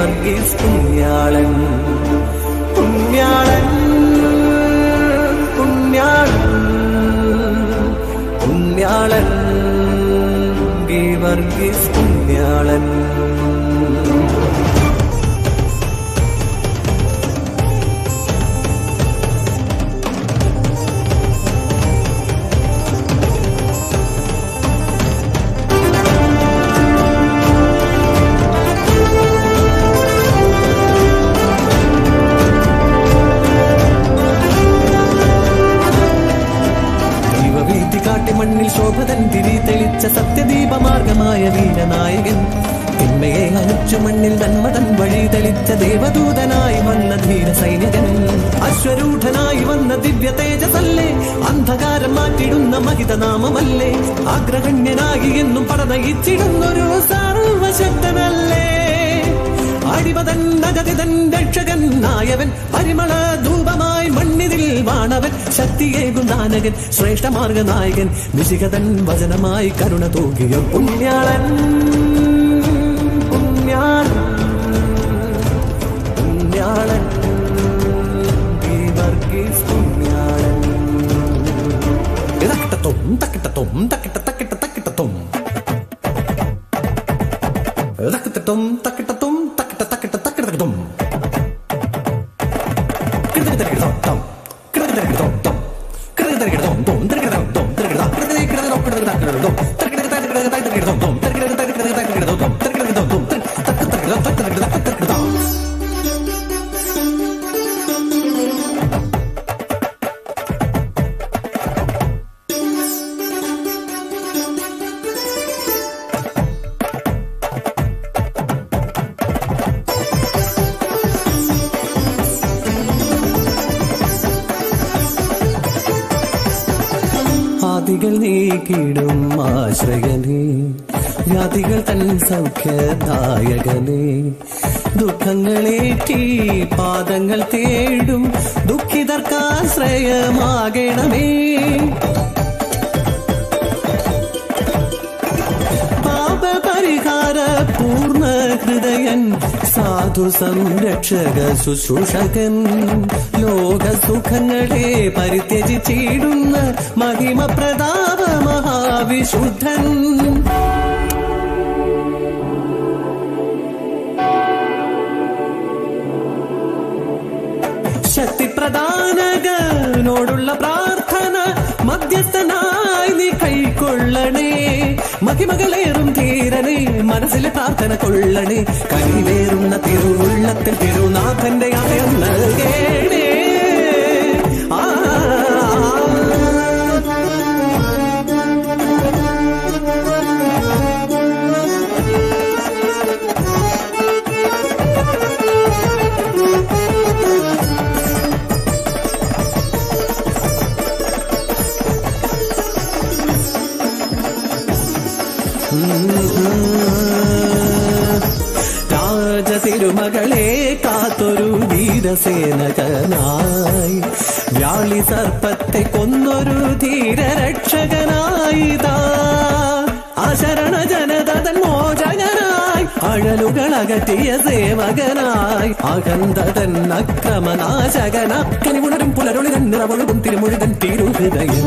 വർഗീസ് പുണ്യാളൻ പുണ്യാളൻ പുണ്യാളൻ പുണ്യാളൻ ഗീവർഗീസ് പുണ്യാളൻ ദൈവവീതി കാട്ടി മണ്ണിൽ ശോഭതൻ തിരി തെളിച്ച സത്യദീപമാർഗമായ വീരനായകൻ തിന്മയെ അനിച്ചു മണ്ണിൽ നന്മതൻ വഴി തെളിച്ച ദേവദൂതനായി വന്ന ധീര സൈനികൻ അശ്വരൂഢനായി വന്ന ദിവ്യ തേജസല്ലേ അന്ധകാരം മാറ്റിടുന്ന മഹിതനാമമല്ലേ ആഗ്രഹണ്യനായി എന്നും പടനയിച്ചിടുന്നൊരു സർവശക്തനല്ലേ അടിമതൻ നഗതിതൻ രക്ഷകൻ നായവൻ പരിമള ധൂപമായി മണ്ണിതിൽ വാണവൻ ശക്തിയേകും നാനകൻ ശ്രേഷ്ഠമാർഗ നായകൻ വിശികതൻ വചനമായി കരുണ തൂകിയ പുണ്യാളൻ പുണ്യാളൻ പുണ്യാളൻ ഈ വർഗീസ് പുണ്യാളൻ ഇതക്കിട്ടത്തും തക്കിട്ടത്തും തക്കിട്ട തക്കിട്ട തക്കിട്ടത്തും തക്കിട്ടത്തും തക്കിട്ടത്തും തക്കിട്ട തക്കിട്ട തക്കിട്ടത്തും ആദികൾ നീക്കിടും ആശ്രയനേ വ്യാധികൾ തൻ സൗഖ്യദായകനേ ദുഃഖങ്ങളേറ്റി പാദങ്ങൾ തേടും ദുഃഖിതർക്കാശ്രയമാകണമേ പാപപരിഹാര പൂർണ്ണ ഹൃദയൻ സാധു സംരക്ഷക ശുശ്രൂഷകൻ ലോക സുഖങ്ങളെ പരിത്യജിച്ചിടുന്ന മഹിമ പ്രതാപ മഹാവിശുദ്ധൻ ശക്തിപ്രദാനകനോടുള്ള പ്രാർത്ഥന മധ്യസ്ഥനായി നീ കൈക്കൊള്ളണേ മഹിമകളേറും ധീരനെ മനസ്സിലെ പ്രാർത്ഥന കൊള്ളണേ കനിവേറുന്ന തിരുവുള്ളത്തിൽ തിരുനാഥന്റെ അഭയം നൽകേണേ ആ രാജതിരുമകളെ കാത്തൊരു വീരസേനകനായി വ്യാളി സർപ്പത്തെ കൊന്നൊരു ധീരരക്ഷകനായിതാ അശരണ ജനതൻ മോചകനായി അഴലുകൾ അകറ്റിയ സേവകനായി അകന്തതൻ അക്രമനാശകന കനിവുണരും പുലരൊളിതൻ നിറവൊഴുകും തിരുമൊഴിതൻ തിരുഹൃദയം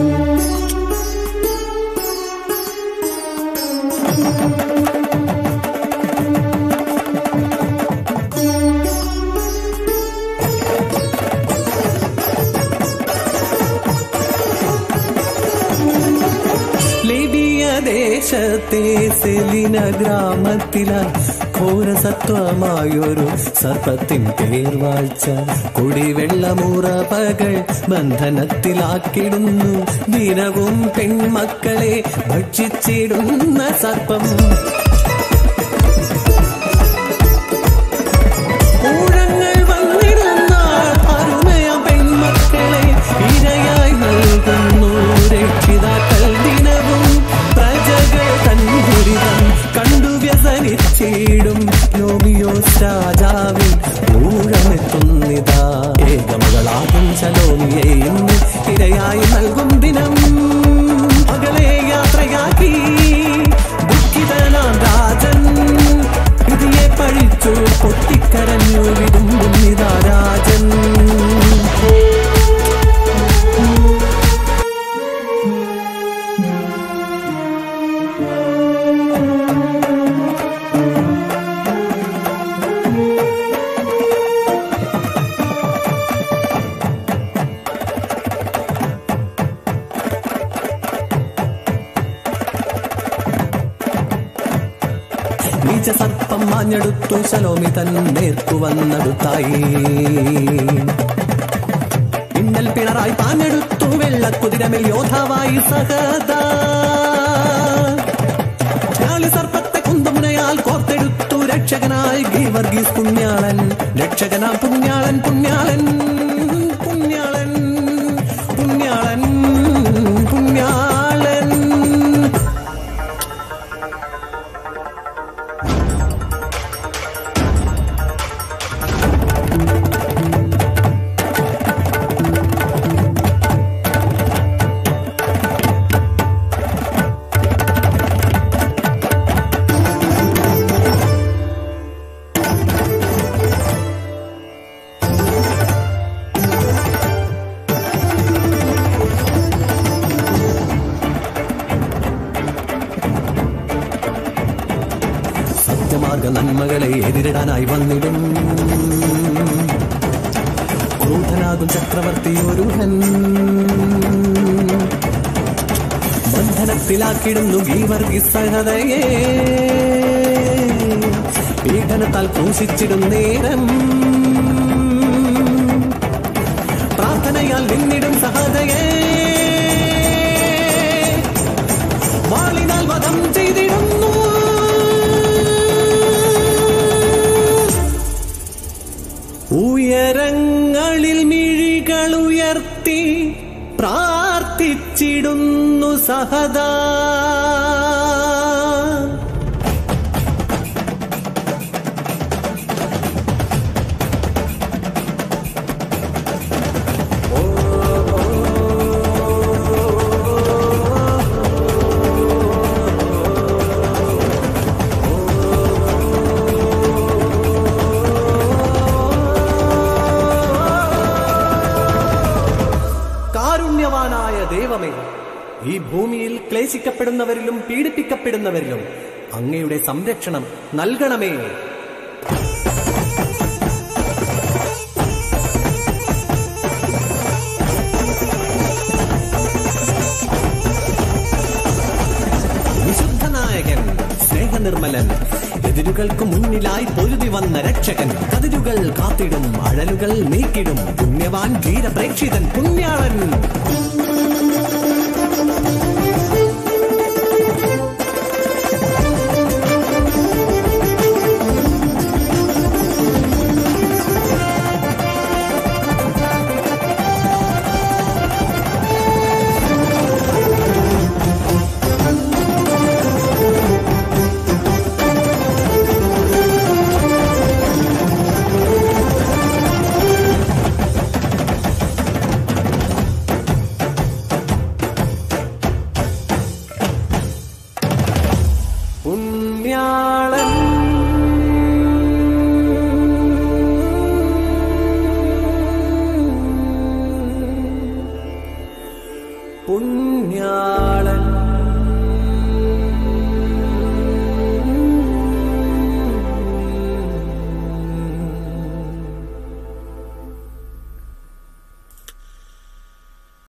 ലിബിയ ദേശത്തെ സെലിന ഗ്രാമത്തിലായി ഘോരസത്വമായൊരു സർപ്പത്തിൻ പേർവാഴ്ച കുടിവെള്ളമുറവകൾ ബന്ധനത്തിലാക്കിടുന്നു ദിനവും പെൺമക്കളെ ഭക്ഷിച്ചിടുന്ന സർപ്പം ഊഴങ്ങൾ വന്നിടുന്ന അരുമയ പെൺമക്കളെ ഇരയായി നൽകുന്നു രക്ഷിതാക്കൾ ദിനവും പ്രജകൾ തൻ ദുരിതം കണ്ടു വ്യസനിച്ചിടും ലോമിയോസ് രാജാവിൻ ഊഴമെത്തുന്നിതാ ഏകമകളാകും ശലോമിയെ ഇന്ന് ഇരയായി നൽകും ദിനം മകളെ യാത്രയാക്കി ദുഃഖിതനാം രാജൻ വിധിയെ പഴിച്ചു പൊട്ടിക്ക പാഞ്ഞെടുത്തു ശലോമി തൻ നേർക്കു വന്നടുത്തായി മിന്നൽ പിണറായി പാഞ്ഞെടുത്തു വെള്ളക്കുതിരമിൽ യോദ്ധാവായി സഹദാ ഞാളി സർപ്പത്തെ കുന്തമുനയാൽ കോർത്തെടുത്തു രക്ഷകനായി ഗീവർഗീസ് പുണ്യാളൻ രക്ഷകനാ പുണ്യാളൻ പുണ്യാളൻ പുണ്യാളൻ പുണ്യാളൻ പുണ്യാളൻ സത്യമാർഗ നന്മകളെ എതിരിടാനായി വന്നിടും ക്രൂധനാകും ചക്രവർത്തി ഒരുഹൻ ബന്ധനത്തിലാക്കിടുന്നു ഗീവർഗി സഹതയെ പീഡനത്താൽ ക്രൂശിച്ചിടും നേരം പ്രാർത്ഥനയാൽ നിന്നിടും സഹതയെ വാളിനാൽ വധം ചെയ്തിടുന്നു ഉയരങ്ങളിൽ മിഴികൾ ഉയർത്തി പ്രാർത്ഥിച്ചിടുന്നു സഹദാ കാരുണ്യവാനായ ദൈവമേ ഈ ഭൂമിയിൽ ക്ലേശിക്കപ്പെടുന്നവരിലും പീഡിപ്പിക്കപ്പെടുന്നവരിലും അങ്ങയുടെ സംരക്ഷണം നൽകണമേ വിശുദ്ധനായകൻ സ്നേഹനിർമ്മലൻ എതിരുകൾക്ക് മുന്നിലായി പൊരുതി വന്ന രക്ഷകൻ കതിരുകൾ കാത്തിടും അഴലുകൾ നീക്കിടും പുണ്യവാൻ ധീരപ്രേക്ഷിതൻ പുണ്യാളൻ പുണ്യാളൻ പുണ്യാളൻ